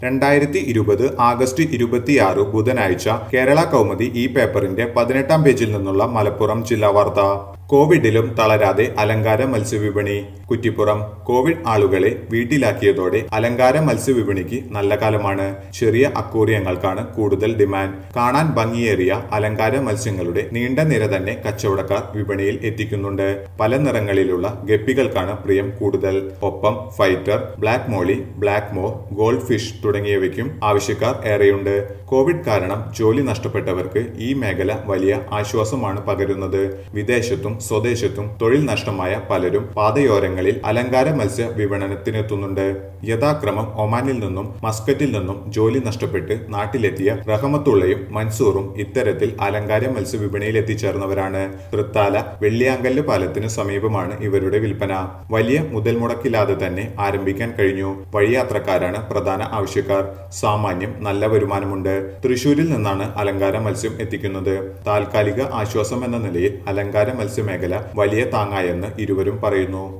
രണ്ടായിരത്തി ഇരുപത് ആഗസ്റ്റ് ഇരുപത്തിയാറ് ബുധനാഴ്ച കേരള കൗമുദി ഈ പേപ്പറിന്റെ പതിനെട്ടാം പേജിൽ നിന്നുള്ള മലപ്പുറം ജില്ലാ വാർത്ത കോവിഡിലും തളരാതെ അലങ്കാര മത്സ്യവിപണി കുറ്റിപ്പുറം കോവിഡ് ആളുകളെ വീട്ടിലാക്കിയതോടെ അലങ്കാര മത്സ്യവിപണിക്ക് നല്ല കാലമാണ് ചെറിയ അക്കൂറിയങ്ങൾക്കാണ് കൂടുതൽ ഡിമാൻഡ് കാണാൻ ഭംഗിയേറിയ അലങ്കാര മത്സ്യങ്ങളുടെ നീണ്ട നിര തന്നെ കച്ചവടക്കാർ വിപണിയിൽ എത്തിക്കുന്നുണ്ട് പല നിറങ്ങളിലുള്ള ഗപ്പികൾക്കാണ് പ്രിയം കൂടുതൽ ഒപ്പം fighter black molly black moor gold fish തുടങ്ങിയവയ്ക്കും ആവശ്യക്കാർ ഏറെയുണ്ട് കോവിഡ് കാരണം ജോലി നഷ്ടപ്പെട്ടവർക്ക് ഈ മേഖല വലിയ ആശ്വാസമാണ് പകരുന്നത് വിദേശത്തും സ്വദേശത്തും തൊഴിൽ നഷ്ടമായ പലരും പാതയോരങ്ങളിൽ അലങ്കാര മത്സ്യ വിപണനത്തിനെത്തുന്നുണ്ട് യഥാക്രമം ഒമാനിൽ നിന്നും മസ്കറ്റിൽ നിന്നും ജോലി നഷ്ടപ്പെട്ട് നാട്ടിലെത്തിയ റഹമത്തുള്ളയും മൻസൂറും ഇത്തരത്തിൽ അലങ്കാര മത്സ്യ വിപണിയിൽ എത്തിച്ചേർന്നവരാണ് തൃത്താല വെള്ളിയാങ്കല്ല് പാലത്തിന് സമീപമാണ് ഇവരുടെ വിൽപ്പന വലിയ മുതൽ മുടക്കില്ലാതെ തന്നെ ആരംഭിക്കാൻ കഴിഞ്ഞു വഴിയാത്രക്കാരാണ് പ്രധാന ആവശ്യക്കാർ സാമാന്യം നല്ല വരുമാനമുണ്ട് തൃശൂരിൽ നിന്നാണ് അലങ്കാര മത്സ്യം എത്തിക്കുന്നത് താൽക്കാലിക ആശ്വാസം എന്ന നിലയിൽ അലങ്കാര മത്സ്യമേഖല വലിയ താങ്ങായെന്ന് ഇരുവരും പറയുന്നു